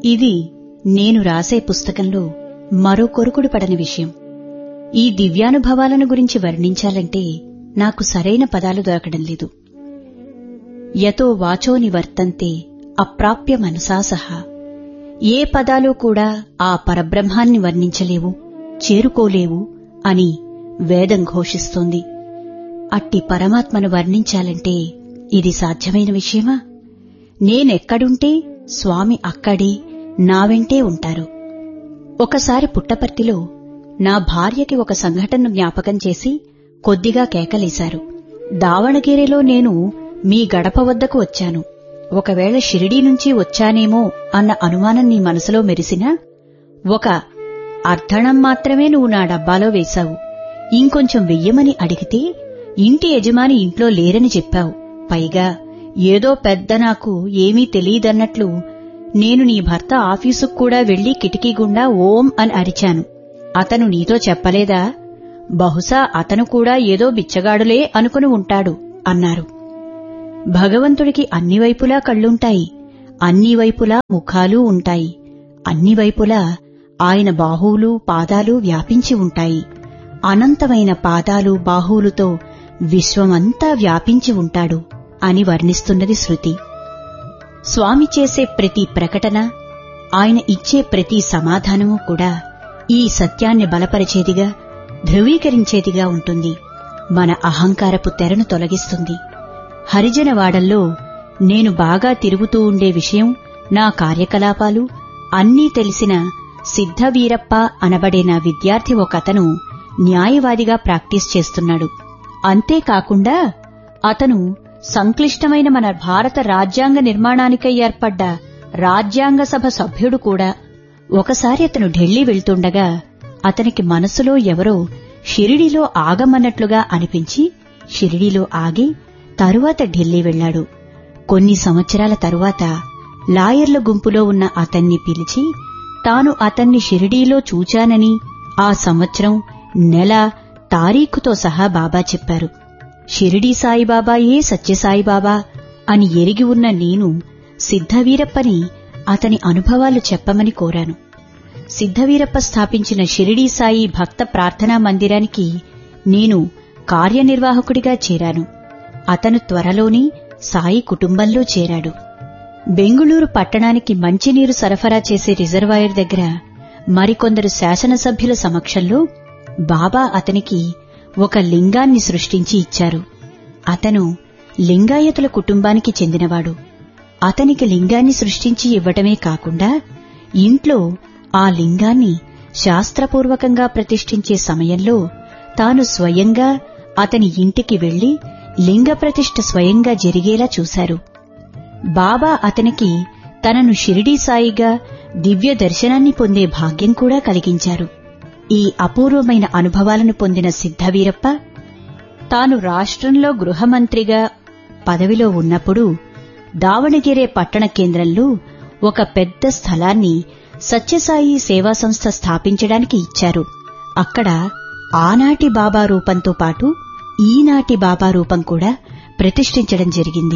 ఇది నేను రాసే పుస్తకంలో మరో కొరుకుడు పడని విషయం ఈ దివ్యానుభవాలను గురించి వర్ణించాలంటే నాకు సరైన పదాలు దొరకడం లేదు యతో వాచో నివర్తంతే అప్రాప్య మనసా సహా ఏ పదాలు కూడా ఆ పరబ్రహ్మాన్ని వర్ణించలేవు చేరుకోలేవు అని వేదం ఘోషిస్తోంది అట్టి పరమాత్మను వర్ణించాలంటే ఇది సాధ్యమైన విషయమా నేనెక్కడుంటే స్వామి అక్కడే నా వెంటే ఉంటారు ఒకసారి పుట్టపర్తిలో నా భార్యకి ఒక సంఘటనను జ్ఞాపకం చేసి కొద్దిగా కేకలేశారు దావణగిరిలో నేను మీ గడప వద్దకు వచ్చాను ఒకవేళ షిరిడీ నుంచి వచ్చానేమో అన్న అనుమానం నీ మనసులో మెరిసినా ఒక అర్ధణం మాత్రమే నువ్వు నా డబ్బాలో వేశావు ఇంకొంచెం వెయ్యమని అడిగితే ఇంటి యజమాని ఇంట్లో లేరని చెప్పావు పైగా ఏదో పెద్ద నాకు ఏమీ తెలియదన్నట్లు నేను నీ భర్త ఆఫీసుకు కూడా వెళ్లి కిటికీ గుండా ఓం అని అరిచాను అతను నీతో చెప్పలేదా బహుశా అతను కూడా ఏదో బిచ్చగాడులే అనుకుని ఉంటాడు అన్నారు భగవంతుడికి అన్ని వైపులా కళ్ళుంటాయి అన్ని వైపులా ముఖాలు ఉంటాయి అన్ని వైపులా ఆయన బాహువులు పాదాలు వ్యాపించి ఉంటాయి అనంతమైన పాదాలు బాహువులతో విశ్వమంతా వ్యాపించి ఉంటాడు అని వర్ణిస్తున్నది శృతి స్వామి చేసే ప్రతి ప్రకటన ఆయన ఇచ్చే ప్రతి సమాధానము కూడా ఈ సత్యాన్ని బలపరిచేదిగా ధృవీకరించేదిగా ఉంటుంది మన అహంకారపు తెరను తొలగిస్తుంది హరిజనవాడల్లో నేను బాగా తిరుగుతూ ఉండే విషయం నా కార్యకలాపాలు అన్నీ తెలిసిన సిద్ధవీరప్ప అనబడే నా విద్యార్థి ఒకతను న్యాయవాదిగా ప్రాక్టీస్ చేస్తున్నాడు అంతేకాకుండా అతను సంక్లిష్టమైన మన భారత రాజ్యాంగ నిర్మాణానికై ఏర్పడ్డ రాజ్యాంగ సభ సభ్యుడు కూడా ఒకసారి అతను ఢిల్లీ వెళ్తుండగా అతనికి మనసులో ఎవరో షిరిడిలో ఆగమన్నట్లుగా అనిపించి షిరిడిలో ఆగి తరువాత ఢిల్లీ వెళ్లాడు కొన్ని సంవత్సరాల తరువాత లాయర్ల గుంపులో ఉన్న అతన్ని పిలిచి తాను అతన్ని షిరిడీలో చూచానని ఆ సంవత్సరం నెల తారీఖుతో సహా బాబా చెప్పారు షిరిడీ సాయిబాబాయే సత్యసాయిబాబా అని ఎరిగి ఉన్న నేను సిద్ధవీరప్పని అతని అనుభవాలు చెప్పమని కోరాను సిద్ధవీరప్ప స్థాపించిన షిరిడీ సాయి భక్త ప్రార్థనా మందిరానికి నేను కార్యనిర్వాహకుడిగా చేరాను అతను త్వరలోనే సాయి కుటుంబంలో చేరాడు బెంగుళూరు పట్టణానికి మంచినీరు సరఫరా చేసే రిజర్వాయర్ దగ్గర మరికొందరు శాసనసభ్యుల సమక్షంలో బాబా అతనికి ఒక లింగాన్ని సృష్టించి ఇచ్చారు అతను లింగాయతుల కుటుంబానికి చెందినవాడు అతనికి లింగాన్ని సృష్టించి ఇవ్వటమే కాకుండా ఇంట్లో ఆ లింగాన్ని శాస్త్రపూర్వకంగా ప్రతిష్ఠించే సమయంలో తాను స్వయంగా అతని ఇంటికి వెళ్లి లింగ ప్రతిష్ఠ స్వయంగా జరిగేలా చూశారు బాబా అతనికి తనను షిరిడీ సాయిగా దివ్య దర్శనాన్ని పొందే భాగ్యం కూడా కలిగించారు ఈ అపూర్వమైన అనుభవాలను పొందిన సిద్ధవీరప్ప తాను రాష్ట్రంలో గృహమంత్రిగా పదవిలో ఉన్నప్పుడు దావణగిరే పట్టణ కేంద్రంలో ఒక పెద్ద స్థలాన్ని సత్యసాయి సేవా సంస్థ స్థాపించడానికి ఇచ్చారు అక్కడ ఆనాటి బాబా రూపంతో పాటు ఈనాటి బాబా రూపం కూడా ప్రతిష్ఠించడం జరిగింది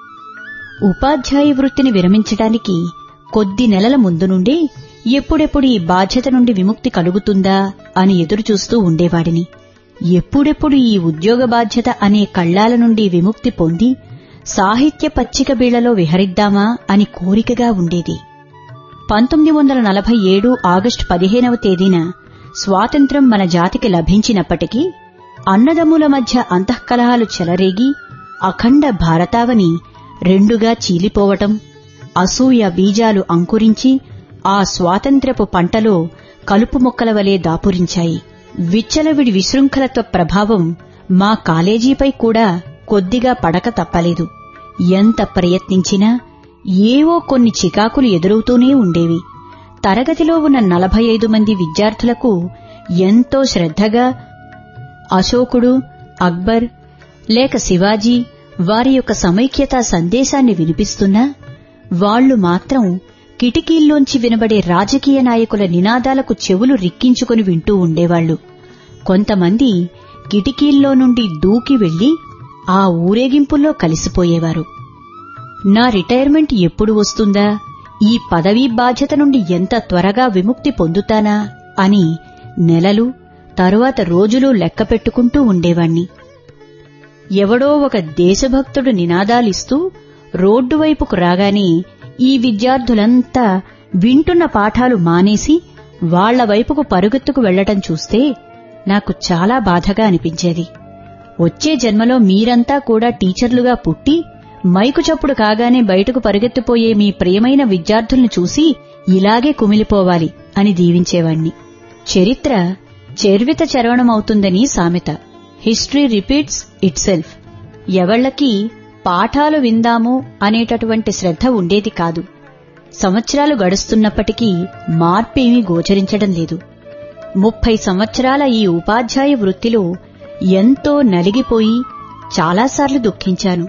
ఉపాధ్యాయ వృత్తిని విరమించడానికి కొద్ది నెలల ముందు నుండే ఎప్పుడెప్పుడు ఈ బాధ్యత నుండి విముక్తి కలుగుతుందా అని ఎదురుచూస్తూ ఉండేవాడిని ఎప్పుడెప్పుడు ఈ ఉద్యోగ బాధ్యత అనే కళ్లాల నుండి విముక్తి పొంది సాహిత్య పచ్చిక బీళ్లలో విహరిద్దామా అని కోరికగా ఉండేది పంతొమ్మిది వందల నలభై ఏడు ఆగస్టు పదిహేనవ తేదీన స్వాతంత్ర్యం మన జాతికి లభించినప్పటికీ అన్నదమ్ముల మధ్య అంతఃకలహాలు చెలరేగి అఖండ భారతావని రెండుగా చీలిపోవటం అసూయ బీజాలు అంకురించి ఆ స్వాతంత్ర్యపు పంటలో కలుపు మొక్కల వలె దాపురించాయి విచ్చలవిడి విశృంఖలత్వ ప్రభావం మా కాలేజీపై కూడా కొద్దిగా పడక తప్పలేదు ఎంత ప్రయత్నించినా ఏవో కొన్ని చికాకులు ఎదురవుతూనే ఉండేవి తరగతిలో ఉన్న నలభై ఐదు మంది విద్యార్థులకు ఎంతో శ్రద్ధగా అశోకుడు అక్బర్ లేక శివాజీ వారి యొక్క సమైక్యతా సందేశాన్ని వినిపిస్తున్నా వాళ్లు మాత్రం కిటికీల్లోంచి వినబడే రాజకీయ నాయకుల నినాదాలకు చెవులు రిక్కించుకుని వింటూ ఉండేవాళ్లు కొంతమంది కిటికీల్లో నుండి దూకి వెళ్లి ఆ ఊరేగింపుల్లో కలిసిపోయేవారు నా రిటైర్మెంట్ ఎప్పుడు వస్తుందా ఈ పదవీ బాధ్యత నుండి ఎంత త్వరగా విముక్తి పొందుతానా అని నెలలు తరువాత రోజులు లెక్క పెట్టుకుంటూ ఉండేవాణ్ణి ఎవడో ఒక దేశభక్తుడు నినాదాలిస్తూ రోడ్డు వైపుకు రాగానే ఈ విద్యార్థులంతా వింటున్న పాఠాలు మానేసి వాళ్ల వైపుకు పరుగెత్తుకు వెళ్లటం చూస్తే నాకు చాలా బాధగా అనిపించేది వచ్చే జన్మలో మీరంతా కూడా టీచర్లుగా పుట్టి మైకు చప్పుడు కాగానే బయటకు పరిగెత్తిపోయే మీ ప్రియమైన విద్యార్థుల్ని చూసి ఇలాగే కుమిలిపోవాలి అని దీవించేవాణ్ణి చరిత్ర చర్విత చరవణమవుతుందని సామెత హిస్టరీ రిపీట్స్ ఇట్సెల్ఫ్ ఎవళ్లకి పాఠాలు విందాము అనేటటువంటి శ్రద్ధ ఉండేది కాదు సంవత్సరాలు గడుస్తున్నప్పటికీ మార్పేమీ గోచరించడం లేదు ముప్పై సంవత్సరాల ఈ ఉపాధ్యాయ వృత్తిలో ఎంతో నలిగిపోయి చాలాసార్లు దుఃఖించాను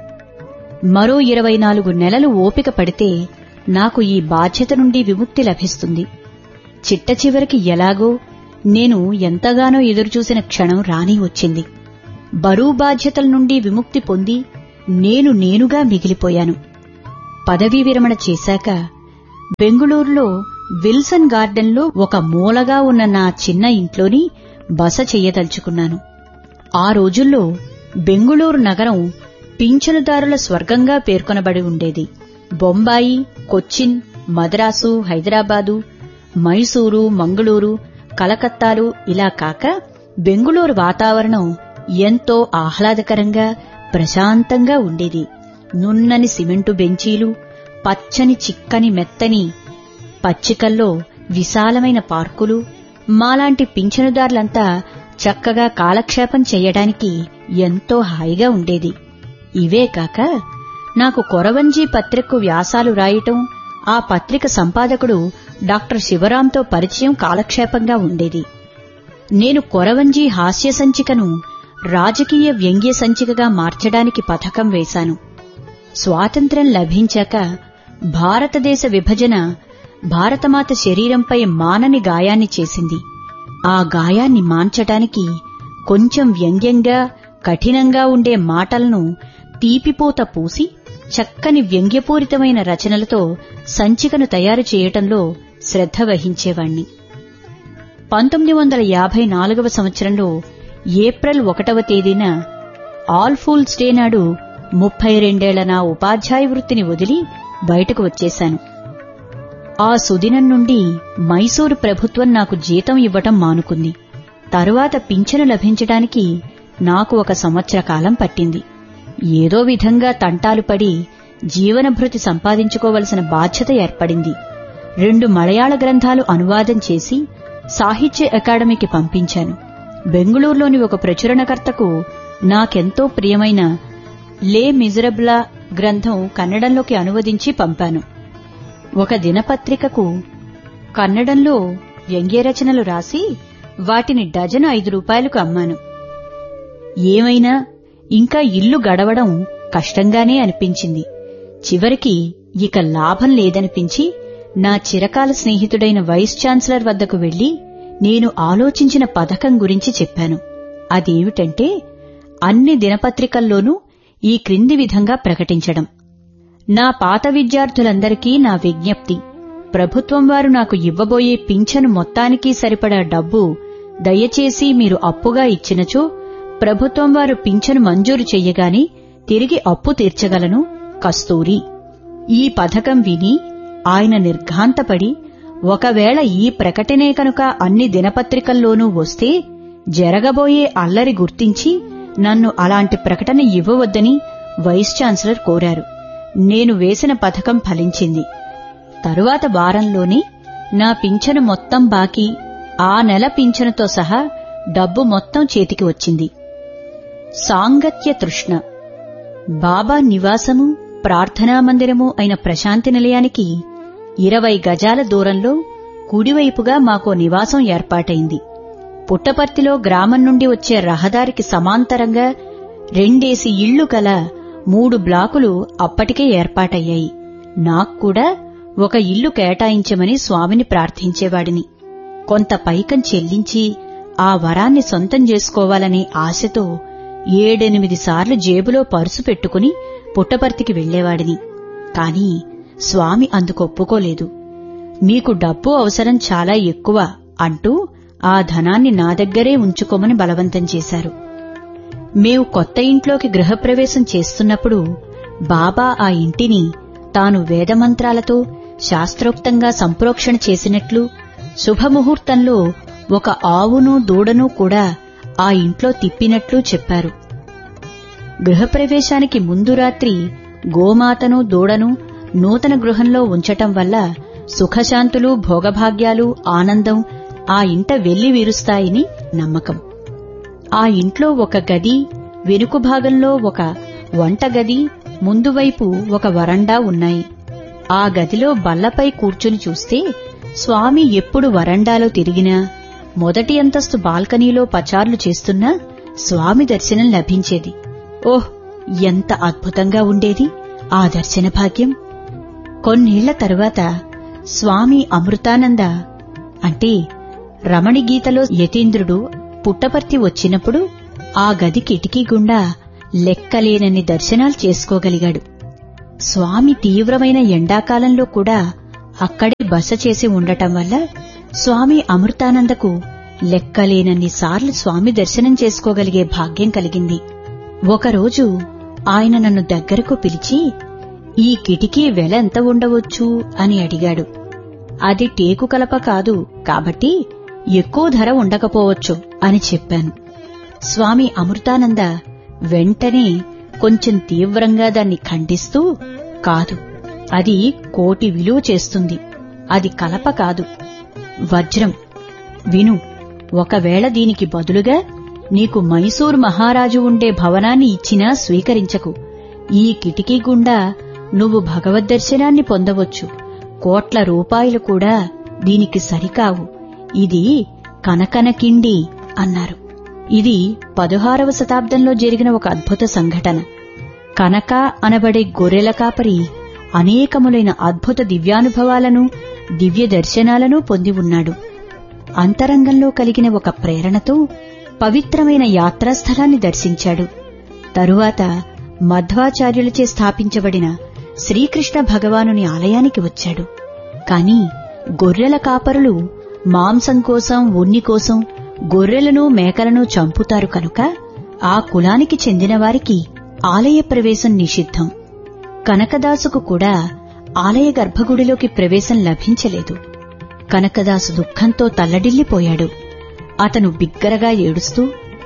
మరో ఇరవై నాలుగు నెలలు ఓపిక పడితే నాకు ఈ బాధ్యత నుండి విముక్తి లభిస్తుంది చిట్ట చివరికి ఎలాగో నేను ఎంతగానో ఎదురుచూసిన క్షణం రాని వచ్చింది బరువు బాధ్యతల నుండి విముక్తి పొంది నేను నేనుగా మిగిలిపోయాను పదవీ విరమణ చేశాక బెంగుళూరులో విల్సన్ గార్డెన్లో ఒక మూలగా ఉన్న నా చిన్న ఇంట్లోని బస చెయ్యదలుచుకున్నాను ఆ రోజుల్లో బెంగుళూరు నగరం పింఛనుదారుల స్వర్గంగా పేర్కొనబడి ఉండేది బొంబాయి కొచ్చిన్ మద్రాసు హైదరాబాదు మైసూరు మంగళూరు కలకత్తాలు ఇలా కాక బెంగుళూరు వాతావరణం ఎంతో ఆహ్లాదకరంగా ప్రశాంతంగా ఉండేది నున్నని సిమెంటు బెంచీలు పచ్చని చిక్కని మెత్తని పచ్చికల్లో విశాలమైన పార్కులు మాలాంటి పింఛనుదారులంతా చక్కగా కాలక్షేపం చెయ్యడానికి ఎంతో హాయిగా ఉండేది ఇవే కాక నాకు కొరవంజీ పత్రికకు వ్యాసాలు రాయటం ఆ పత్రిక సంపాదకుడు డాక్టర్ శివరాంతో పరిచయం కాలక్షేపంగా ఉండేది నేను కొరవంజీ హాస్య సంచికను రాజకీయ వ్యంగ్య సంచికగా మార్చడానికి పథకం వేశాను స్వాతంత్ర్యం లభించాక భారతదేశ విభజన భారతమాత శరీరంపై మానని గాయాన్ని చేసింది ఆ గాయాన్ని మాంచటానికి కొంచెం వ్యంగ్యంగా కఠినంగా ఉండే మాటలను తీపిపోత పూసి చక్కని వ్యంగ్యపూరితమైన రచనలతో సంచికను తయారు చేయటంలో శ్రద్ధ వహించేవాణ్ణి పంతొమ్మిది వందల యాభై నాలుగవ సంవత్సరంలో ఏప్రిల్ ఒకటవ తేదీన ఆల్ ఫూల్స్ డే నాడు ముప్పై రెండేళ్ల నా ఉపాధ్యాయ వృత్తిని వదిలి బయటకు వచ్చేశాను ఆ సుదినం నుండి మైసూరు ప్రభుత్వం నాకు జీతం ఇవ్వటం మానుకుంది తరువాత పింఛను లభించడానికి నాకు ఒక సంవత్సర కాలం పట్టింది ఏదో విధంగా తంటాలు పడి జీవనభృతి సంపాదించుకోవలసిన బాధ్యత ఏర్పడింది రెండు మలయాళ గ్రంథాలు అనువాదం చేసి సాహిత్య అకాడమీకి పంపించాను బెంగుళూరులోని ఒక ప్రచురణకర్తకు నాకెంతో ప్రియమైన లే మిజరబ్లా గ్రంథం కన్నడంలోకి అనువదించి పంపాను ఒక దినపత్రికకు కన్నడంలో వ్యంగ్యరచనలు రాసి వాటిని డజను ఐదు రూపాయలకు అమ్మాను ఏమైనా ఇంకా ఇల్లు గడవడం కష్టంగానే అనిపించింది చివరికి ఇక లాభం లేదనిపించి నా చిరకాల స్నేహితుడైన వైస్ ఛాన్సలర్ వద్దకు వెళ్లి నేను ఆలోచించిన పథకం గురించి చెప్పాను అదేమిటంటే అన్ని దినపత్రికల్లోనూ ఈ క్రింది విధంగా ప్రకటించడం నా పాత విద్యార్థులందరికీ నా విజ్ఞప్తి ప్రభుత్వం వారు నాకు ఇవ్వబోయే పింఛను మొత్తానికి సరిపడా డబ్బు దయచేసి మీరు అప్పుగా ఇచ్చినచో ప్రభుత్వం వారు పింఛను మంజూరు చెయ్యగానే తిరిగి అప్పు తీర్చగలను కస్తూరి ఈ పథకం విని ఆయన నిర్ఘాంతపడి ఒకవేళ ఈ ప్రకటనే కనుక అన్ని దినపత్రికల్లోనూ వస్తే జరగబోయే అల్లరి గుర్తించి నన్ను అలాంటి ప్రకటన ఇవ్వవద్దని వైస్ ఛాన్సలర్ కోరారు నేను వేసిన పథకం ఫలించింది తరువాత వారంలోనే నా పింఛను మొత్తం బాకీ ఆ నెల పింఛనుతో సహా డబ్బు మొత్తం చేతికి వచ్చింది సాంగత్య తృష్ణ బాబా నివాసము ప్రార్థనా మందిరము అయిన ప్రశాంతి నిలయానికి ఇరవై గజాల దూరంలో కుడివైపుగా మాకో నివాసం ఏర్పాటైంది పుట్టపర్తిలో గ్రామం నుండి వచ్చే రహదారికి సమాంతరంగా రెండేసి ఇళ్లు గల మూడు బ్లాకులు అప్పటికే ఏర్పాటయ్యాయి నాక్కూడా ఒక ఇల్లు కేటాయించమని స్వామిని ప్రార్థించేవాడిని కొంత పైకం చెల్లించి ఆ వరాన్ని సొంతం చేసుకోవాలనే ఆశతో ఏడెనిమిది సార్లు జేబులో పరుసు పెట్టుకుని పుట్టపర్తికి వెళ్లేవాడిని కాని స్వామి అందుకు ఒప్పుకోలేదు మీకు డబ్బు అవసరం చాలా ఎక్కువ అంటూ ఆ ధనాన్ని నా దగ్గరే ఉంచుకోమని బలవంతం చేశారు మేము కొత్త ఇంట్లోకి గృహప్రవేశం చేస్తున్నప్పుడు బాబా ఆ ఇంటిని తాను వేదమంత్రాలతో శాస్త్రోక్తంగా సంప్రోక్షణ చేసినట్లు శుభముహూర్తంలో ఒక ఆవును దూడను కూడా ఆ ఇంట్లో తిప్పినట్లు చెప్పారు గృహప్రవేశానికి ముందు రాత్రి గోమాతను దూడను నూతన గృహంలో ఉంచటం వల్ల సుఖశాంతులు భోగభాగ్యాలు ఆనందం ఆ ఇంట వెళ్లి వీరుస్తాయని నమ్మకం ఆ ఇంట్లో ఒక గది వెనుక భాగంలో ఒక వంటగది ముందువైపు ఒక వరండా ఉన్నాయి ఆ గదిలో బల్లపై కూర్చుని చూస్తే స్వామి ఎప్పుడు వరండాలో తిరిగినా మొదటి అంతస్తు బాల్కనీలో పచార్లు చేస్తున్నా స్వామి దర్శనం లభించేది ఓహ్ ఎంత అద్భుతంగా ఉండేది ఆ దర్శన భాగ్యం కొన్నేళ్ల తరువాత స్వామి అమృతానంద అంటే రమణి గీతలో యతీంద్రుడు పుట్టపర్తి వచ్చినప్పుడు ఆ గది కిటికీ గుండా లెక్కలేనన్ని దర్శనాలు చేసుకోగలిగాడు స్వామి తీవ్రమైన ఎండాకాలంలో కూడా అక్కడే బస చేసి ఉండటం వల్ల స్వామి అమృతానందకు లెక్కలేనన్ని సార్లు స్వామి దర్శనం చేసుకోగలిగే భాగ్యం కలిగింది ఒకరోజు ఆయన నన్ను దగ్గరకు పిలిచి ఈ కిటికీ వెల ఎంత ఉండవచ్చు అని అడిగాడు అది టేకు కలప కాదు కాబట్టి ఎక్కువ ధర ఉండకపోవచ్చు అని చెప్పాను స్వామి అమృతానంద వెంటనే కొంచెం తీవ్రంగా దాన్ని ఖండిస్తూ కాదు అది కోటి విలువ చేస్తుంది అది కలప కాదు వజ్రం విను ఒకవేళ దీనికి బదులుగా నీకు మైసూర్ మహారాజు ఉండే భవనాన్ని ఇచ్చినా స్వీకరించకు ఈ కిటికీ గుండా నువ్వు భగవద్దర్శనాన్ని పొందవచ్చు కోట్ల రూపాయలు కూడా దీనికి సరికావు ఇది కనకనకిండి అన్నారు ఇది పదహారవ శతాబ్దంలో జరిగిన ఒక అద్భుత సంఘటన కనక అనబడే గొర్రెల కాపరి అనేకములైన అద్భుత దివ్యానుభవాలను దివ్య దర్శనాలను పొంది ఉన్నాడు అంతరంగంలో కలిగిన ఒక ప్రేరణతో పవిత్రమైన యాత్రాస్థలాన్ని దర్శించాడు తరువాత మధ్వాచార్యులచే స్థాపించబడిన శ్రీకృష్ణ భగవానుని ఆలయానికి వచ్చాడు కాని గొర్రెల కాపరులు మాంసం కోసం ఉన్ని కోసం గొర్రెలను మేకలను చంపుతారు కనుక ఆ కులానికి చెందిన వారికి ఆలయ ప్రవేశం నిషిద్ధం కనకదాసుకు కూడా ఆలయ గర్భగుడిలోకి ప్రవేశం లభించలేదు కనకదాసు దుఃఖంతో తల్లడిల్లిపోయాడు అతను బిగ్గరగా ఏడుస్తూ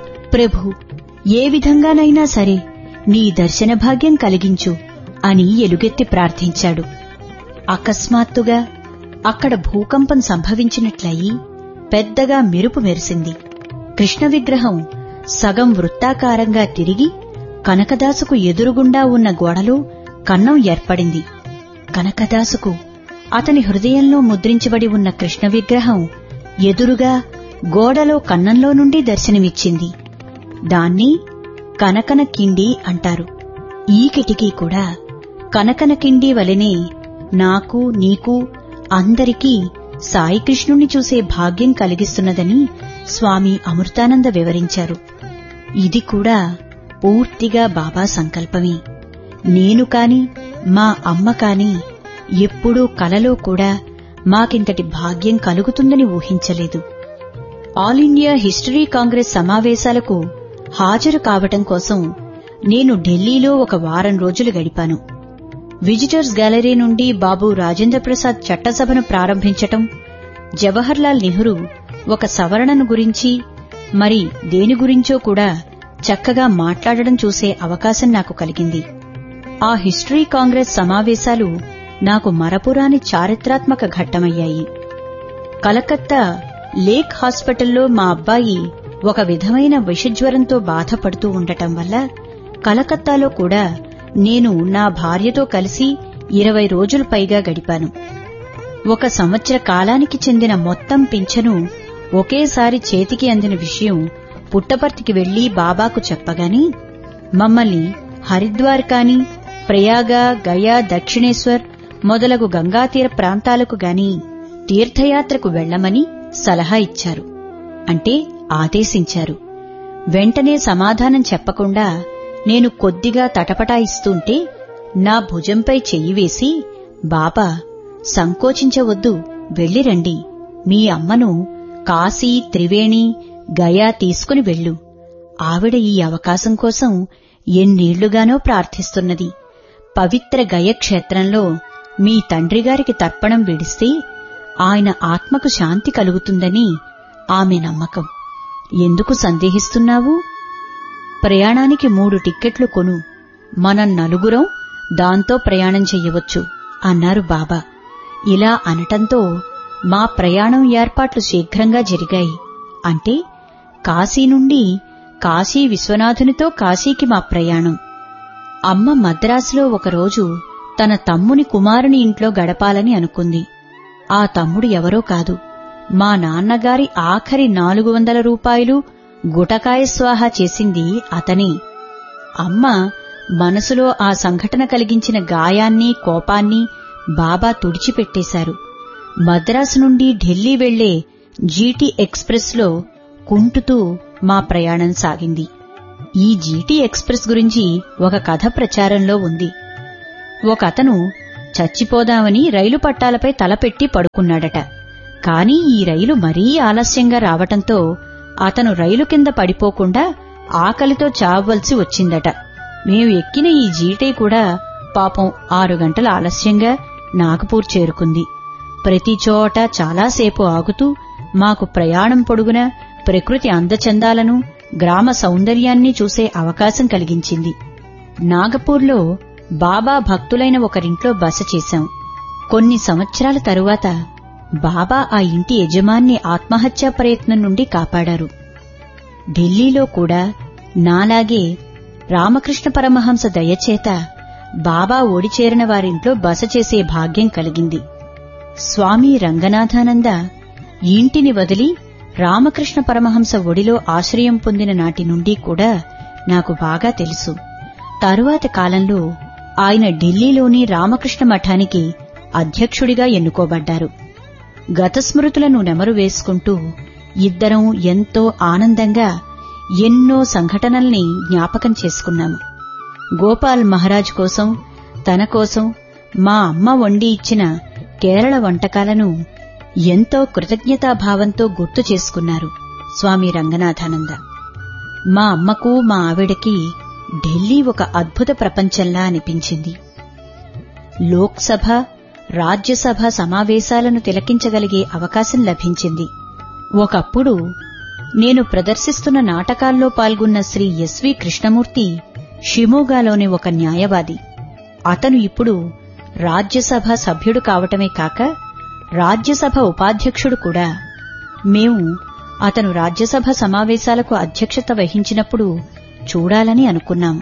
ప్రభు ఏ విధంగానైనా సరే నీ దర్శన భాగ్యం కలిగించు అని ఎలుగెత్తి ప్రార్థించాడు అకస్మాత్తుగా అక్కడ భూకంపం సంభవించినట్లయి పెద్దగా మెరుపు మెరిసింది కృష్ణ విగ్రహం సగం వృత్తాకారంగా తిరిగి కనకదాసుకు ఎదురుగుండా ఉన్న గోడలో కన్నం ఏర్పడింది కనకదాసుకు అతని హృదయంలో ముద్రించబడి ఉన్న కృష్ణ విగ్రహం ఎదురుగా గోడలో కన్నంలో నుండి దర్శనమిచ్చింది దాన్ని కనకన కిండి అంటారు ఈ కిటికీ కూడా కనకన కిండి వలెనే నాకు నీకు అందరికీ సాయికృష్ణుణ్ణి చూసే భాగ్యం కలిగిస్తున్నదని స్వామి అమృతానంద వివరించారు ఇది కూడా పూర్తిగా బాబా సంకల్పమే నేను కాని మా అమ్మ కాని ఎప్పుడూ కలలో కూడా మాకింతటి భాగ్యం కలుగుతుందని ఊహించలేదు ఆల్ ఇండియా హిస్టరీ కాంగ్రెస్ సమావేశాలకు హాజరు కావటం కోసం నేను ఢిల్లీలో ఒక వారం రోజులు గడిపాను విజిటర్స్ గ్యాలరీ నుండి బాబు రాజేంద్ర ప్రసాద్ చట్టసభను ప్రారంభించటం జవహర్లాల్ నెహ్రూ ఒక సవరణను గురించి మరి దేని గురించో కూడా చక్కగా మాట్లాడడం చూసే అవకాశం నాకు కలిగింది ఆ హిస్టరీ కాంగ్రెస్ సమావేశాలు నాకు మరపురాని చారిత్రాత్మక ఘట్టమయ్యాయి కలకత్తా లేక్ హాస్పిటల్లో మా అబ్బాయి ఒక విధమైన విషజ్వరంతో బాధపడుతూ ఉండటం వల్ల కలకత్తాలో కూడా నేను నా భార్యతో కలిసి ఇరవై రోజులు పైగా గడిపాను ఒక సంవత్సర కాలానికి చెందిన మొత్తం పింఛను ఒకేసారి చేతికి అందిన విషయం పుట్టపర్తికి వెళ్లి బాబాకు చెప్పగాని మమ్మల్ని హరిద్వార్ కాని ప్రయాగ గయా దక్షిణేశ్వర్ మొదలగు గంగాతీర ప్రాంతాలకు గాని తీర్థయాత్రకు వెళ్లమని సలహా ఇచ్చారు అంటే ఆదేశించారు వెంటనే సమాధానం చెప్పకుండా నేను కొద్దిగా తటపటాయిస్తుంటే నా భుజంపై చెయ్యి వేసి బాబా సంకోచించవద్దు వెళ్ళిరండి మీ అమ్మను కాశీ త్రివేణి గయా తీసుకుని వెళ్ళు ఆవిడ ఈ అవకాశం కోసం ఎన్నేళ్లుగానో ప్రార్థిస్తున్నది పవిత్ర గయ క్షేత్రంలో మీ తండ్రిగారికి తర్పణం విడిస్తే ఆయన ఆత్మకు శాంతి కలుగుతుందని ఆమె నమ్మకం ఎందుకు సందేహిస్తున్నావు ప్రయాణానికి మూడు టిక్కెట్లు కొను మనం నలుగురం దాంతో ప్రయాణం చెయ్యవచ్చు అన్నారు బాబా ఇలా అనటంతో మా ప్రయాణం ఏర్పాట్లు శీఘ్రంగా జరిగాయి అంటే కాశీ నుండి కాశీ విశ్వనాథునితో కాశీకి మా ప్రయాణం అమ్మ మద్రాసులో ఒకరోజు తన తమ్ముని కుమారుని ఇంట్లో గడపాలని అనుకుంది ఆ తమ్ముడు ఎవరో కాదు మా నాన్నగారి ఆఖరి నాలుగు వందల రూపాయలు గుటకాయ స్వాహా చేసింది అతనే అమ్మ మనసులో ఆ సంఘటన కలిగించిన గాయాన్ని కోపాన్ని బాబా తుడిచిపెట్టేశారు మద్రాసు నుండి ఢిల్లీ వెళ్లే జీటీ ఎక్స్ప్రెస్లో కుంటుతూ మా ప్రయాణం సాగింది ఈ జీటీ ఎక్స్ప్రెస్ గురించి ఒక కథ ప్రచారంలో ఉంది ఒకతను చచ్చిపోదామని రైలు పట్టాలపై తలపెట్టి పడుకున్నాడట కాని ఈ రైలు మరీ ఆలస్యంగా రావటంతో అతను రైలు కింద పడిపోకుండా ఆకలితో చావవలసి వచ్చిందట మేము ఎక్కిన ఈ జీటీ కూడా పాపం ఆరు గంటల ఆలస్యంగా నాగపూర్ చేరుకుంది ప్రతి చోట చాలాసేపు ఆగుతూ మాకు ప్రయాణం పొడుగున ప్రకృతి అందచందాలను గ్రామ సౌందర్యాన్ని చూసే అవకాశం కలిగించింది నాగపూర్లో బాబా భక్తులైన ఒకరింట్లో బస చేశాం కొన్ని సంవత్సరాల తరువాత బాబా ఆ ఇంటి యజమాన్ని ఆత్మహత్యా ప్రయత్నం నుండి కాపాడారు ఢిల్లీలో కూడా నాలాగే రామకృష్ణ పరమహంస దయచేత బాబా ఓడిచేరిన వారింట్లో బస చేసే భాగ్యం కలిగింది స్వామి రంగనాథానంద ఇంటిని వదిలి రామకృష్ణ పరమహంస ఒడిలో ఆశ్రయం పొందిన నాటి నుండి కూడా నాకు బాగా తెలుసు తరువాత కాలంలో ఆయన ఢిల్లీలోని రామకృష్ణ మఠానికి అధ్యక్షుడిగా ఎన్నుకోబడ్డారు గత స్మృతులను నెమరు వేసుకుంటూ ఇద్దరం ఎంతో ఆనందంగా ఎన్నో సంఘటనల్ని జ్ఞాపకం చేసుకున్నాము గోపాల్ మహారాజ్ కోసం తన కోసం మా అమ్మ వండి ఇచ్చిన కేరళ వంటకాలను ఎంతో కృతజ్ఞతాభావంతో గుర్తు చేసుకున్నారు స్వామి రంగనాథానంద మా అమ్మకు మా ఆవిడకి ఢిల్లీ ఒక అద్భుత ప్రపంచంలా అనిపించింది లోక్సభ రాజ్యసభ సమావేశాలను తిలకించగలిగే అవకాశం లభించింది ఒకప్పుడు నేను ప్రదర్శిస్తున్న నాటకాల్లో పాల్గొన్న శ్రీ ఎస్వి కృష్ణమూర్తి షిమోగాలోని ఒక న్యాయవాది అతను ఇప్పుడు రాజ్యసభ సభ్యుడు కావటమే కాక రాజ్యసభ ఉపాధ్యక్షుడు కూడా మేము అతను రాజ్యసభ సమావేశాలకు అధ్యక్షత వహించినప్పుడు చూడాలని అనుకున్నాం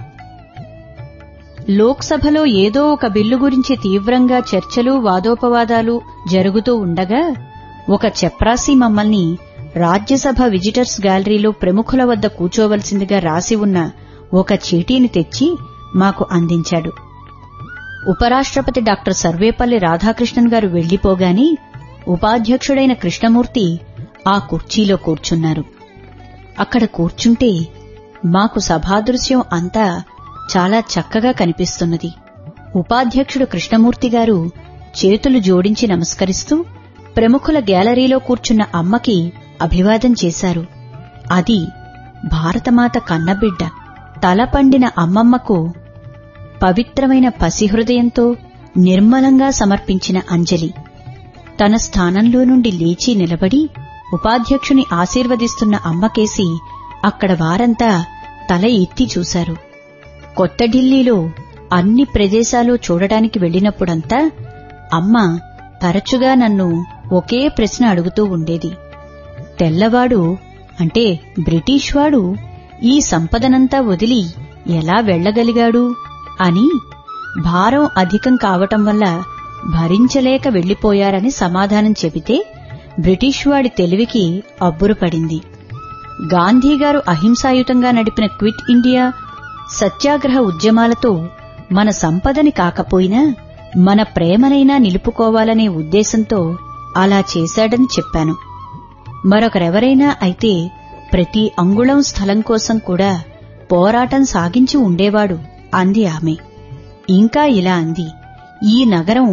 లోక్సభలో ఏదో ఒక బిల్లు గురించి తీవ్రంగా చర్చలు వాదోపవాదాలు జరుగుతూ ఉండగా ఒక చెప్రాసి మమ్మల్ని రాజ్యసభ విజిటర్స్ గ్యాలరీలో ప్రముఖుల వద్ద కూచోవలసిందిగా రాసి ఉన్న ఒక చీటీని తెచ్చి మాకు అందించాడు ఉపరాష్ట్రపతి డాక్టర్ సర్వేపల్లి రాధాకృష్ణన్ గారు వెళ్లిపోగాని ఉపాధ్యక్షుడైన కృష్ణమూర్తి ఆ కుర్చీలో కూర్చున్నారు అక్కడ కూర్చుంటే మాకు సభాదృశ్యం అంతా చాలా చక్కగా కనిపిస్తున్నది ఉపాధ్యక్షుడు కృష్ణమూర్తి గారు చేతులు జోడించి నమస్కరిస్తూ ప్రముఖుల గ్యాలరీలో కూర్చున్న అమ్మకి అభివాదం చేశారు అది భారతమాత కన్నబిడ్డ తల పండిన అమ్మమ్మకు పవిత్రమైన పసిహృదయంతో నిర్మలంగా సమర్పించిన అంజలి తన స్థానంలో నుండి లేచి నిలబడి ఉపాధ్యక్షుని ఆశీర్వదిస్తున్న అమ్మకేసి అక్కడ వారంతా తల ఎత్తి చూశారు కొత్త ఢిల్లీలో అన్ని ప్రదేశాలు చూడడానికి వెళ్ళినప్పుడంతా అమ్మ తరచుగా నన్ను ఒకే ప్రశ్న అడుగుతూ ఉండేది తెల్లవాడు అంటే బ్రిటిష్ వాడు ఈ సంపదనంతా వదిలి ఎలా వెళ్లగలిగాడు అని భారం అధికం కావటం వల్ల భరించలేక వెళ్లిపోయారని సమాధానం చెబితే బ్రిటిష్ వాడి తెలివికి అబ్బురుపడింది గాంధీగారు అహింసాయుతంగా నడిపిన క్విట్ ఇండియా సత్యాగ్రహ ఉద్యమాలతో మన సంపదని కాకపోయినా మన ప్రేమనైనా నిలుపుకోవాలనే ఉద్దేశంతో అలా చేశాడని చెప్పాను మరొకరెవరైనా అయితే ప్రతి అంగుళం స్థలం కోసం కూడా పోరాటం సాగించి ఉండేవాడు అంది ఆమె ఇంకా ఇలా అంది ఈ నగరం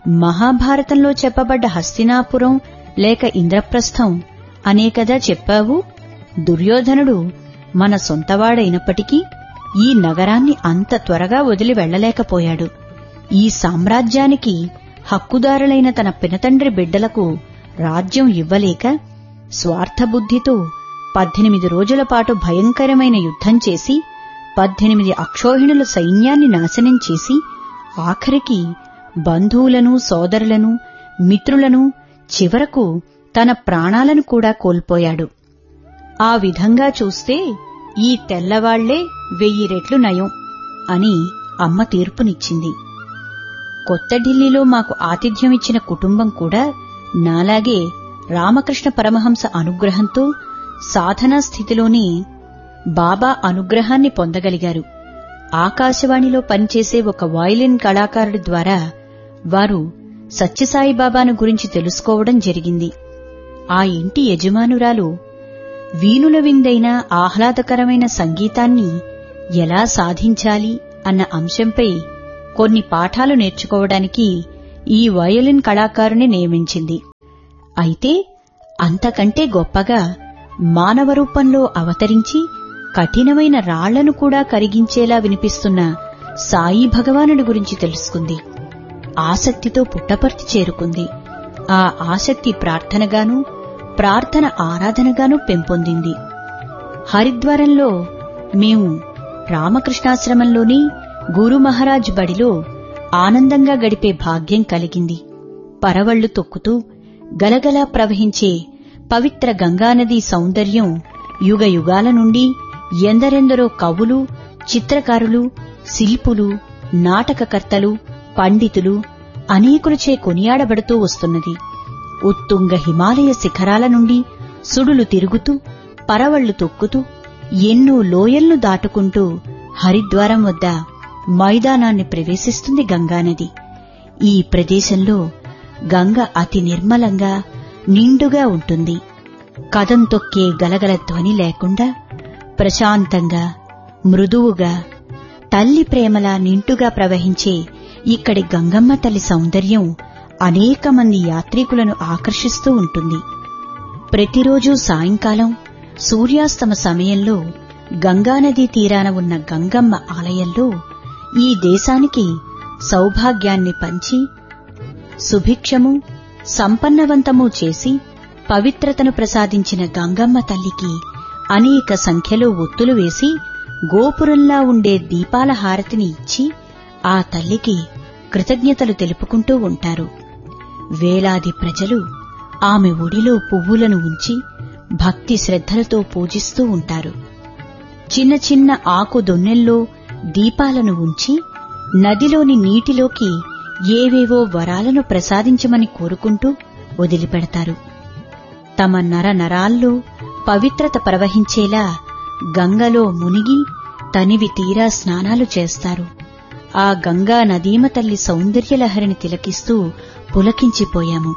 మహాభారతంలో చెప్పబడ్డ హస్తినాపురం లేక ఇంద్రప్రస్థం అనే కదా చెప్పావు దుర్యోధనుడు మన సొంతవాడైనప్పటికీ ఈ నగరాన్ని అంత త్వరగా వదిలి వెళ్లలేకపోయాడు ఈ సామ్రాజ్యానికి హక్కుదారులైన తన పినతండ్రి బిడ్డలకు రాజ్యం ఇవ్వలేక స్వార్థబుద్ధితో పద్దెనిమిది రోజుల పాటు భయంకరమైన యుద్ధం చేసి పద్దెనిమిది అక్షోహిణుల సైన్యాన్ని నాశనం చేసి ఆఖరికి బంధువులను సోదరులను మిత్రులను చివరకు తన ప్రాణాలను కూడా కోల్పోయాడు ఆ విధంగా చూస్తే ఈ తెల్లవాళ్లే వెయ్యి రెట్లు నయం అని అమ్మ తీర్పునిచ్చింది కొత్త ఢిల్లీలో మాకు ఆతిథ్యం ఇచ్చిన కుటుంబం కూడా నాలాగే రామకృష్ణ పరమహంస అనుగ్రహంతో సాధనా స్థితిలోనే బాబా అనుగ్రహాన్ని పొందగలిగారు ఆకాశవాణిలో పనిచేసే ఒక వాయిలిన్ కళాకారుడి ద్వారా వారు సత్యసాయి బాబాను గురించి తెలుసుకోవడం జరిగింది ఆ ఇంటి యజమానురాలు వీణుల విందైన ఆహ్లాదకరమైన సంగీతాన్ని ఎలా సాధించాలి అన్న అంశంపై కొన్ని పాఠాలు నేర్చుకోవడానికి ఈ వయోలిన్ కళాకారుని నియమించింది అయితే అంతకంటే గొప్పగా మానవ రూపంలో అవతరించి కఠినమైన రాళ్లను కూడా కరిగించేలా వినిపిస్తున్న సాయి భగవానుడి గురించి తెలుసుకుంది ఆసక్తితో పుట్టపర్తి చేరుకుంది ఆ ఆసక్తి ప్రార్థనగాను ప్రార్థన ఆరాధనగాను పెంపొందింది హరిద్వారంలో మేము రామకృష్ణాశ్రమంలోని గురు మహారాజ్ బడిలో ఆనందంగా గడిపే భాగ్యం కలిగింది పరవళ్లు తొక్కుతూ గలగలా ప్రవహించే పవిత్ర గంగానది సౌందర్యం యుగ యుగాల నుండి ఎందరెందరో కవులు చిత్రకారులు శిల్పులు నాటకకర్తలు పండితులు అనేకులచే కొనియాడబడుతూ వస్తున్నది ఉత్తుంగ హిమాలయ శిఖరాల నుండి సుడులు తిరుగుతూ పరవళ్లు తొక్కుతూ ఎన్నో లోయల్ను దాటుకుంటూ హరిద్వారం వద్ద మైదానాన్ని ప్రవేశిస్తుంది గంగానది ఈ ప్రదేశంలో గంగ అతి నిర్మలంగా నిండుగా ఉంటుంది కదం తొక్కే గలగల ధ్వని లేకుండా ప్రశాంతంగా మృదువుగా తల్లి ప్రేమలా నింటుగా ప్రవహించే ఇక్కడి గంగమ్మ తల్లి సౌందర్యం అనేక మంది యాత్రికులను ఆకర్షిస్తూ ఉంటుంది ప్రతిరోజు సాయంకాలం సూర్యాస్తమ సమయంలో గంగానదీ తీరాన ఉన్న గంగమ్మ ఆలయంలో ఈ దేశానికి సౌభాగ్యాన్ని పంచి సుభిక్షము సంపన్నవంతము చేసి పవిత్రతను ప్రసాదించిన గంగమ్మ తల్లికి అనేక సంఖ్యలో ఒత్తులు వేసి గోపురంలా ఉండే దీపాల హారతిని ఇచ్చి ఆ తల్లికి కృతజ్ఞతలు తెలుపుకుంటూ ఉంటారు వేలాది ప్రజలు ఆమె ఒడిలో పువ్వులను ఉంచి భక్తి శ్రద్ధలతో పూజిస్తూ ఉంటారు చిన్న చిన్న ఆకు దొన్నెల్లో దీపాలను ఉంచి నదిలోని నీటిలోకి ఏవేవో వరాలను ప్రసాదించమని కోరుకుంటూ వదిలిపెడతారు తమ నర నరాల్లో పవిత్రత ప్రవహించేలా గంగలో మునిగి తనివి తీరా స్నానాలు చేస్తారు ఆ గంగా నదీమ తల్లి సౌందర్యలహరిని తిలకిస్తూ పులకించిపోయాము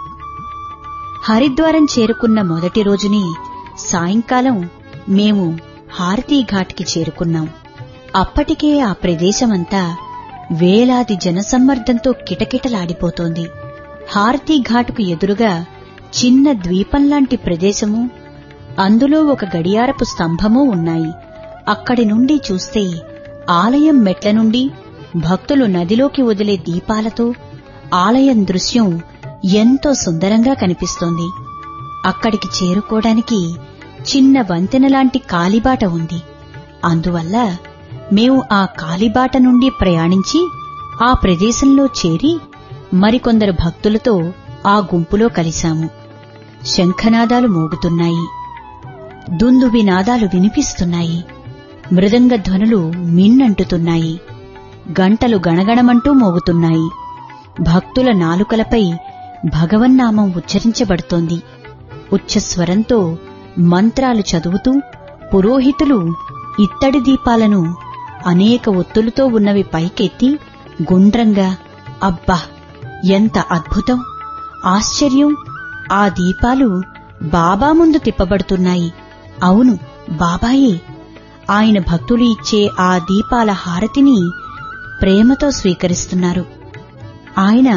హరిద్వారం చేరుకున్న మొదటి రోజుని సాయంకాలం మేము హారతీఘాట్కి చేరుకున్నాం అప్పటికే ఆ ప్రదేశమంతా వేలాది జనసమ్మర్దంతో కిటకిటలాడిపోతోంది హారతీఘాటుకు ఎదురుగా చిన్న ద్వీపంలాంటి ప్రదేశము అందులో ఒక గడియారపు స్తంభము ఉన్నాయి అక్కడి నుండి చూస్తే ఆలయం మెట్ల నుండి భక్తులు నదిలోకి వదిలే దీపాలతో ఆలయం దృశ్యం ఎంతో సుందరంగా కనిపిస్తోంది అక్కడికి చేరుకోవడానికి చిన్న వంతెనలాంటి కాలిబాట ఉంది అందువల్ల మేము ఆ కాలిబాట నుండి ప్రయాణించి ఆ ప్రదేశంలో చేరి మరికొందరు భక్తులతో ఆ గుంపులో కలిశాము శంఖనాదాలు మోగుతున్నాయి దుందుబి నాదాలు వినిపిస్తున్నాయి మృదంగ ధ్వనులు మిన్నంటుతున్నాయి గంటలు గణగణమంటూ మోగుతున్నాయి భక్తుల నాలుకలపై భగవన్నామం ఉచ్చరించబడుతోంది ఉచ్చస్వరంతో మంత్రాలు చదువుతూ పురోహితులు ఇత్తడి దీపాలను అనేక ఒత్తులతో ఉన్నవి పైకెత్తి గుండ్రంగా అబ్బా ఎంత అద్భుతం ఆశ్చర్యం ఆ దీపాలు బాబా ముందు తిప్పబడుతున్నాయి అవును బాబాయే ఆయన భక్తులు ఇచ్చే ఆ దీపాల హారతిని ప్రేమతో స్వీకరిస్తున్నారు ఆయన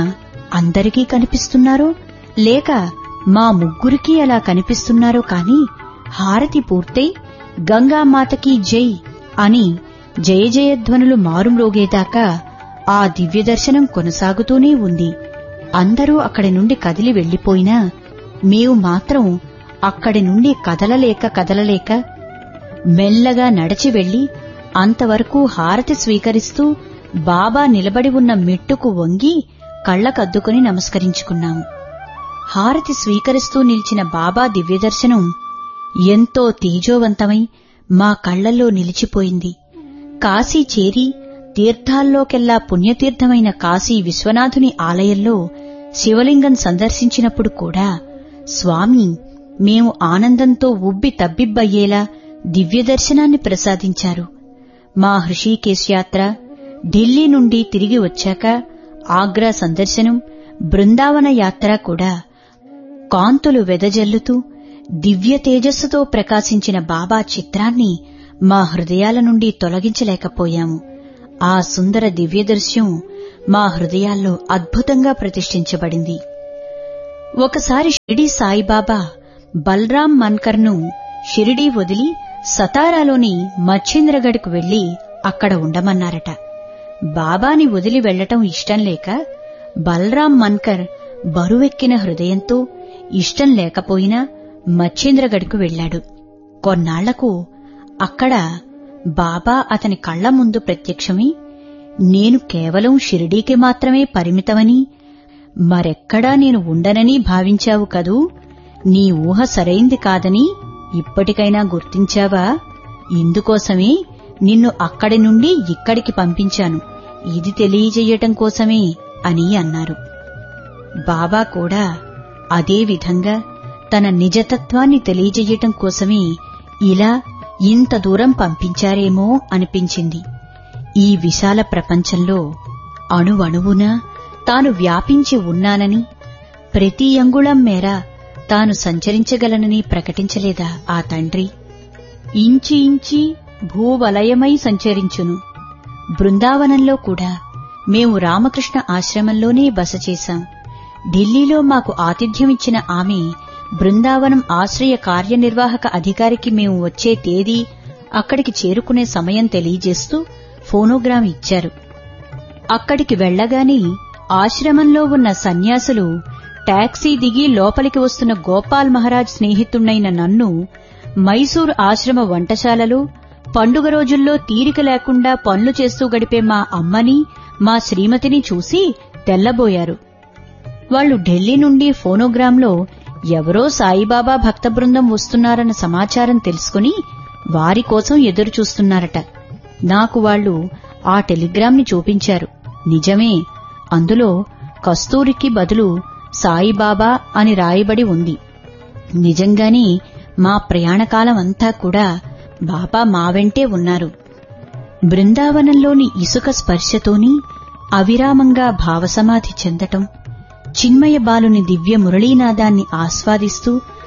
అందరికీ కనిపిస్తున్నారో లేక మా ముగ్గురికి అలా కనిపిస్తున్నారో కాని హారతి పూర్తయి గంగామాతకి జై అని జయ జయధ్వనులు మారుమ్రోగేదాకా ఆ దివ్య దర్శనం కొనసాగుతూనే ఉంది అందరూ అక్కడి నుండి కదిలి వెళ్లిపోయినా మేము మాత్రం అక్కడి నుండి కదలలేక కదలలేక మెల్లగా నడిచి వెళ్లి అంతవరకు హారతి స్వీకరిస్తూ బాబా నిలబడి ఉన్న మెట్టుకు వంగి కళ్లకద్దుకుని నమస్కరించుకున్నాము హారతి స్వీకరిస్తూ నిలిచిన బాబా దివ్యదర్శనం ఎంతో తేజోవంతమై మా కళ్లల్లో నిలిచిపోయింది కాశీ చేరి తీర్థాల్లోకెల్లా పుణ్యతీర్థమైన కాశీ విశ్వనాథుని ఆలయంలో శివలింగం సందర్శించినప్పుడు కూడా స్వామి మేము ఆనందంతో ఉబ్బి తబ్బిబ్బయ్యేలా దివ్యదర్శనాన్ని ప్రసాదించారు మా హృషీకేశ్ యాత్ర ఢిల్లీ నుండి తిరిగి వచ్చాక ఆగ్రా సందర్శనం బృందావన యాత్ర కూడా కాంతులు వెదజల్లుతూ దివ్య తేజస్సుతో ప్రకాశించిన బాబా చిత్రాన్ని మా హృదయాల నుండి తొలగించలేకపోయాము ఆ సుందర దివ్యదృశ్యం మా హృదయాల్లో అద్భుతంగా ప్రతిష్ఠించబడింది ఒకసారి షిరిడి సాయిబాబా బల్రాం మన్కర్ను షిరిడీ వదిలి సతారాలోని మచ్చేంద్రగఢ్కు వెళ్లి అక్కడ ఉండమన్నారట బాబాని వదిలి వెళ్లటం ఇష్టం లేక బలరాం మన్కర్ బరువెక్కిన హృదయంతో ఇష్టం లేకపోయినా మచ్చేంద్రగఢ్కు వెళ్లాడు కొన్నాళ్లకు అక్కడ బాబా అతని కళ్ల ముందు ప్రత్యక్షమై నేను కేవలం షిరిడీకి మాత్రమే పరిమితమని మరెక్కడా నేను ఉండనని భావించావు కదూ నీ ఊహ సరైంది కాదని ఇప్పటికైనా గుర్తించావా ఇందుకోసమే నిన్ను అక్కడి నుండి ఇక్కడికి పంపించాను ఇది తెలియజేయటం కోసమే అని అన్నారు బాబా కూడా అదే విధంగా తన నిజతత్వాన్ని తెలియజేయటం కోసమే ఇలా ఇంత దూరం పంపించారేమో అనిపించింది ఈ విశాల ప్రపంచంలో అణువణువున తాను వ్యాపించి ఉన్నానని ప్రతి అంగుళం మేర తాను సంచరించగలనని ప్రకటించలేదా ఆ తండ్రి ఇంచి ఇంచి భూవలయమై సంచరించును బృందావనంలో కూడా మేము రామకృష్ణ ఆశ్రమంలోనే బస చేశాం ఢిల్లీలో మాకు ఆతిథ్యమిచ్చిన ఆమె బృందావనం ఆశ్రయ కార్యనిర్వాహక అధికారికి మేము వచ్చే తేదీ అక్కడికి చేరుకునే సమయం తెలియజేస్తూ ఫోనోగ్రామ్ ఇచ్చారు అక్కడికి వెళ్లగానే ఆశ్రమంలో ఉన్న సన్యాసులు టాక్సీ దిగి లోపలికి వస్తున్న గోపాల్ మహారాజ్ స్నేహితుణ్ణైన నన్ను మైసూర్ ఆశ్రమ వంటశాలలో పండుగ రోజుల్లో తీరిక లేకుండా పనులు చేస్తూ గడిపే మా అమ్మని మా శ్రీమతిని చూసి తెల్లబోయారు వాళ్లు ఢిల్లీ నుండి ఫోనోగ్రాంలో ఎవరో సాయిబాబా భక్త బృందం వస్తున్నారన్న సమాచారం తెలుసుకుని వారి కోసం ఎదురు చూస్తున్నారట నాకు వాళ్లు ఆ టెలిగ్రామ్ని చూపించారు నిజమే అందులో కస్తూరికి బదులు సాయిబాబా అని రాయబడి ఉంది నిజంగానే మా ప్రయాణకాలం అంతా కూడా బాబా మా వెంటే ఉన్నారు బృందావనంలోని ఇసుక స్పర్శతోని అవిరామంగా భావసమాధి చెందటం చిన్మయ బాలుని దివ్య మురళీనాదాన్ని ఆస్వాదిస్తూ